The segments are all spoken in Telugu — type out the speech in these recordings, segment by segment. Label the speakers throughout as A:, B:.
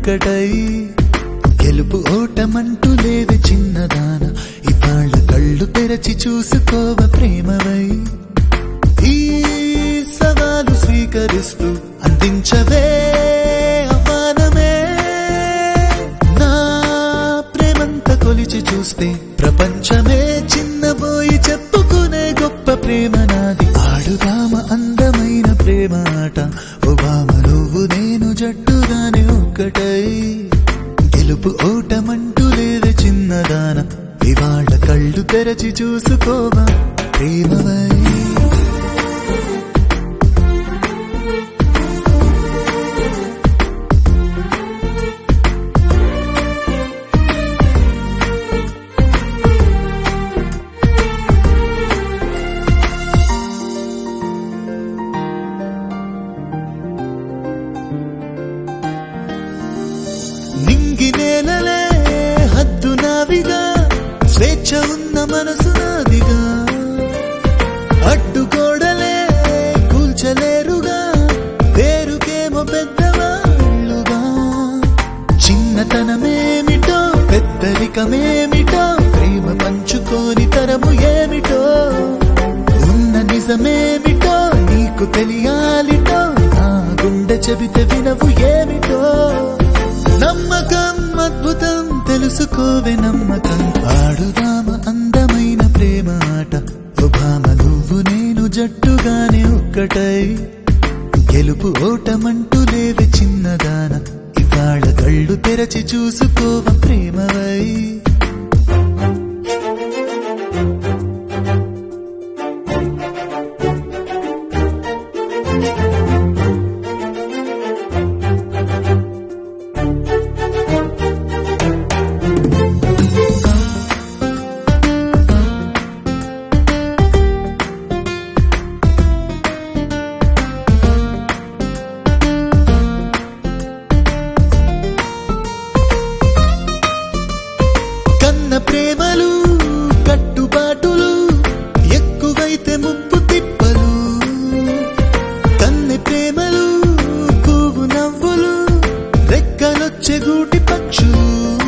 A: ఒక్కటై గెలుపు ఓటమంటూ లేవి చిన్నదాన ఇవాళ్ళ కళ్ళు తెరచి చూసుకోవ ప్రేమవై ఈ సవాలు స్వీకరిస్తూ అందించవే ఆహ్వానమే నా ప్రేమంత కొలిచి చూస్తే ప్రపంచమే చిన్నబోయి చెప్పుకునే గొప్ప ప్రేమ నాది ఆడుదామ అందమైన ప్రేమ ఆట ఒబామ నువ్వు నేను జట్టుగానే ఒక్కటై గెలుపు ఓటమంటూ లేదు చిన్నదాన ఇవాళ కళ్ళు తెరచి చూసుకోవా ప్రేమవై నింగి నేలలే హద్దు నావిగా స్వేచ్ఛ ఉన్న మనసు నాదిగా అడ్డుగోడలే కూల్చలేరుగా పేరుకేమో పెద్దవాళ్ళుగా చిన్నతనమేమిటో పెద్దరికమేమిటో ప్రేమ పంచుకోని తరము ఏమిటో ఉన్న నిజమేమిటో నీకు తెలియాలిటో నా గుండె చెబితే వినవు ఏమిటో నమ్మకం అద్భుతం తెలుసుకోవే నమ్మకం ఆడుదామ అందమైన ప్రేమ ఆట ఉభామ నువ్వు నేను జట్టుగానే ఒక్కటై గెలుపు ఓటమంటూ లేవి చిన్నదాన ఇవాళ కళ్ళు తెరచి చూసుకోవ ప్రేమవై కన్న ప్రేమలు కట్టుబాటులు ఎక్కువైతే ముప్పు తిప్పలు కన్నె ప్రేమలు పువ్వు నవ్వులు రెక్కలొచ్చే గూటి పక్షులు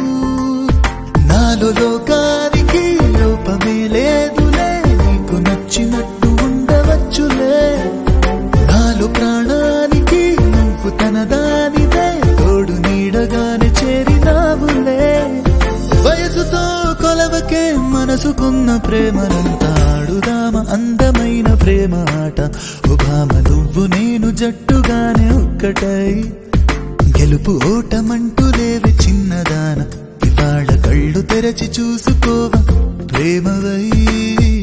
A: నాలో లోకానికి లోపమే లేదులే నీకు నచ్చినట్టు ఉండవచ్చులే నాలో ప్రాణానికి నువ్వు తనదానిదే తోడు నీడగానే చేరినావులే వయసుతో కొలవకే మనసుకున్న ప్రేమనంతా ఆడుదామ అందమైన ప్రేమ ఆట ఉభామ నువ్వు నేను జట్టుగానే ఒక్కటై గెలుపు ఓటమంటూ లేవి చిన్నదాన ఇవాళ కళ్ళు తెరచి చూసుకోవ ప్రేమవై